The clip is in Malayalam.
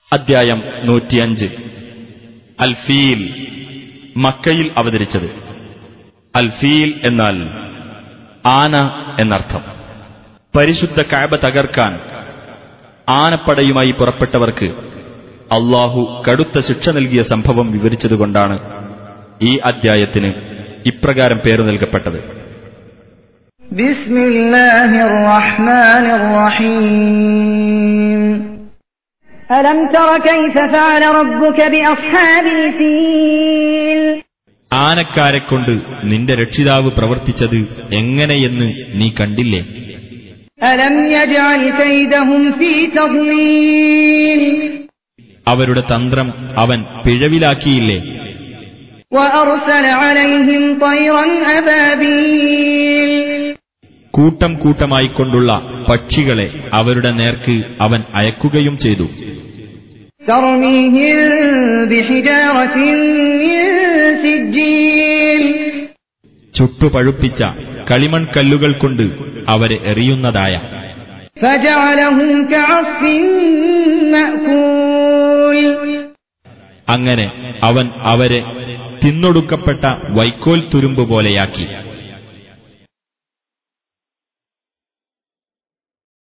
അദ്ധ്യായം നൂറ്റിയഞ്ച് അൽ ഫീൽ മക്കയിൽ അവതരിച്ചത് അൽ ഫീൽ എന്നാൽ ആന എന്നർത്ഥം പരിശുദ്ധ കാബ തകർക്കാൻ ആനപ്പടയുമായി പുറപ്പെട്ടവർക്ക് അള്ളാഹു കടുത്ത ശിക്ഷ നൽകിയ സംഭവം വിവരിച്ചതുകൊണ്ടാണ് ഈ അദ്ധ്യായത്തിന് ഇപ്രകാരം പേരു നൽകപ്പെട്ടത് بسم الله الرحمن الرحيم ألم تر كيف فعل ربك بأصحاب الفيل ആനക്കാരെ കൊണ്ട് നിന്റെ രക്ഷിതാവ് പ്രവർത്തിച്ചത് എങ്ങനെയെന്ന് നീ കണ്ടില്ലേ ألم يجعل كيدهم في تضليل അവരുടെ തന്ത്രം അവൻ പിഴവിലാക്കിയില്ലേ وأرسل عليهم طيرا أبابيل കൂട്ടം കൂട്ടമായിക്കൊണ്ടുള്ള പക്ഷികളെ അവരുടെ നേർക്ക് അവൻ അയക്കുകയും ചെയ്തു ترميهم بحجارة من سجيل ചുട്ടുപഴുപ്പിച്ച കളിമൺ കല്ലുകൾ കൊണ്ട് അവരെ എറിയുന്നതായ فجعلهم كعصف مأكول അങ്ങനെ അവൻ അവരെ തിന്നൊടുക്കപ്പെട്ട വൈക്കോൽ തുരുമ്പ് പോലെയാക്കി